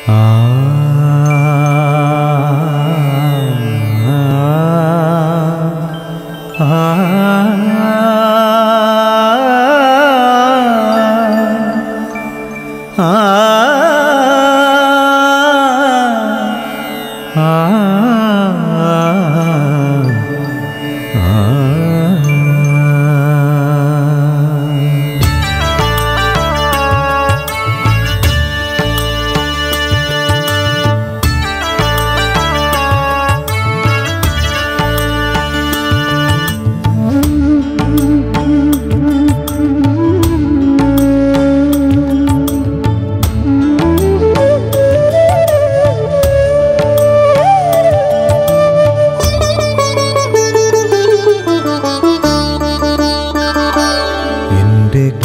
എൻ്റെ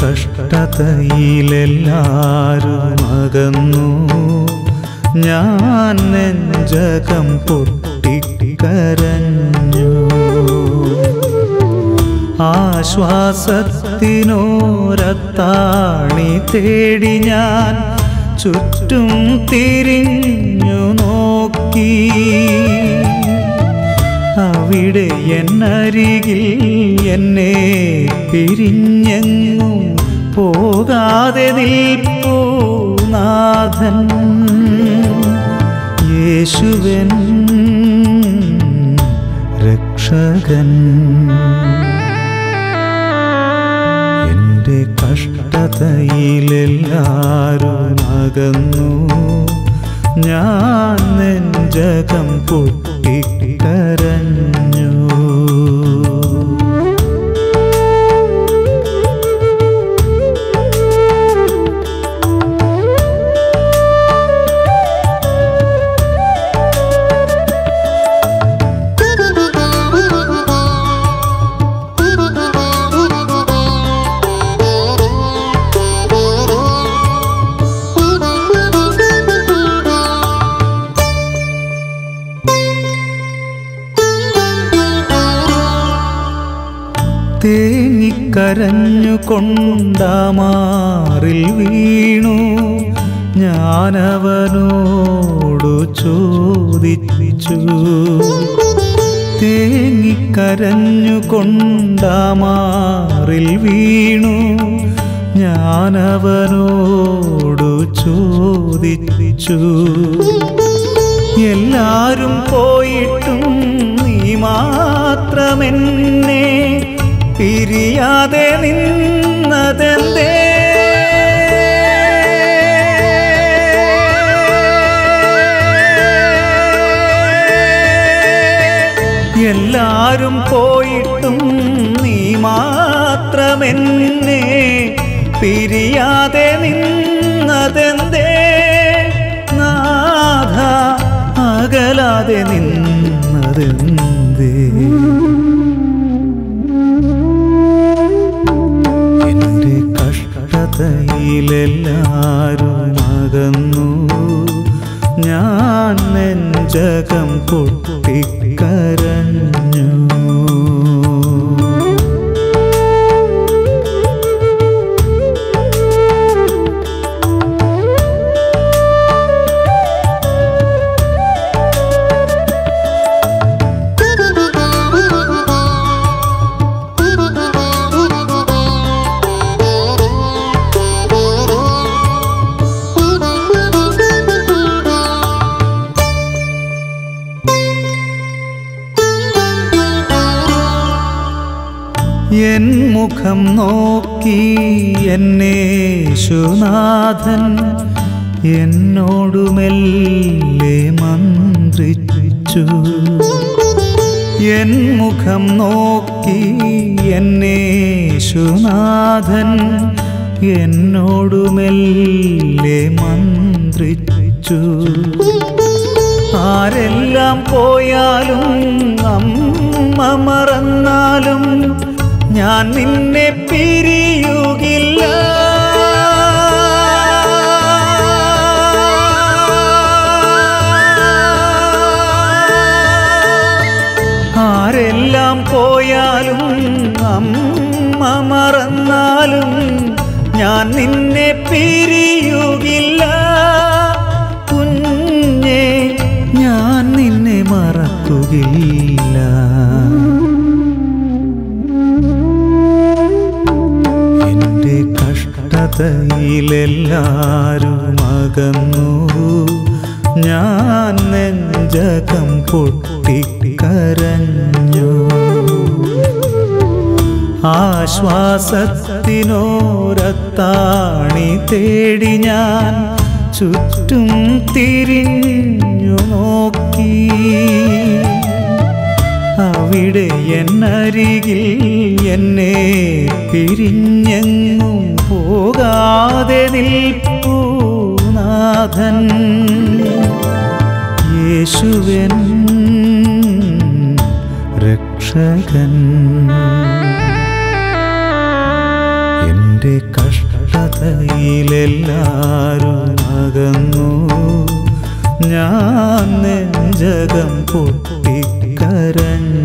കഷ്ടതയിലെല്ലാരും അകന്നു ഞാൻ നെഞ്ചകം പൊട്ടിക്കരഞ്ഞു ആശ്വാസത്തിനോരത്താണി തേടി ഞാൻ ചുറ്റും തിരിഞ്ഞു നോക്കി അവിടെ എന്നരികിൽ എന്നെ പിരിഞ്ഞെങ്ങും പോകാതെ നിൽപ്പൂ നാഥൻ യേശുവൻ രക്ഷകൻ എൻ്റെ കഷ്ടതയിലെല്ലാരും അകന്നു ഞാൻ നെഞ്ചകം പൊട്ടിക്കരഞ്ഞു തേങ്ങിക്കരഞ്ഞുകൊണ്ടാമാറിൽ വീണു ഞാനവനോടു ചോദിച്ചു തേങ്ങിക്കരഞ്ഞുകൊണ്ടാമാറിൽ വീണു ഞാനവനോടു ചോദിച്ചു എല്ലാരും പോയിട്ടും നീ മാത്രമെന്നെ പിരിയാതെ നിന്നതെന്തേ എല്ലാരും പോയിട്ടും നീ മാത്രമെന്നെ പിരിയാതെ നിന്നതെന്തേ നാഥ അകലാതെ നിന്നതെന്തേ എൻ്റെ കഷ്ടതയിലെല്ലാരും അകന്നു ഞാൻ നെഞ്ചകം പൊട്ടിക്കരഞ്ഞു എൻ മുഖം നോക്കി എന്നേശുനാഥൻ എന്നോടു മെല്ലെ മന്ത്രിച്ചു എൻ മുഖം നോക്കി എന്നേശുനാഥൻ എന്നോടു മെല്ലെ മന്ത്രിച്ചു ആരെല്ലാം പോയാലും അമ്മ മറന്നാലും ഞാൻ നിന്നെ പിരിയുകില്ല ആരെല്ലാം പോയാലും അമ്മ മറന്നാലും ഞാൻ നിന്നെ പിരിയുകില്ല കുഞ്ഞ എല്ലാരും അകന്നു ഞാൻ നെഞ്ചകം പൊട്ടിക്കരഞ്ഞു ആശ്വാസത്തിനോരത്താണി തേടി ഞാൻ ചുറ്റും തിരിഞ്ഞു നോക്കി അവിടെ എന്നരികിൽ എന്നെ പിരിഞ്ഞെങ്ങും പോകാതെ നിൽപ്പൂനാഥൻ യേശുവൻ രക്ഷകൻ എൻ്റെ കഷ്ടതയിലെല്ലാരും അകന്നു ഞാൻ നെഞ്ചകം പൊട്ടിക്കരഞ്ഞു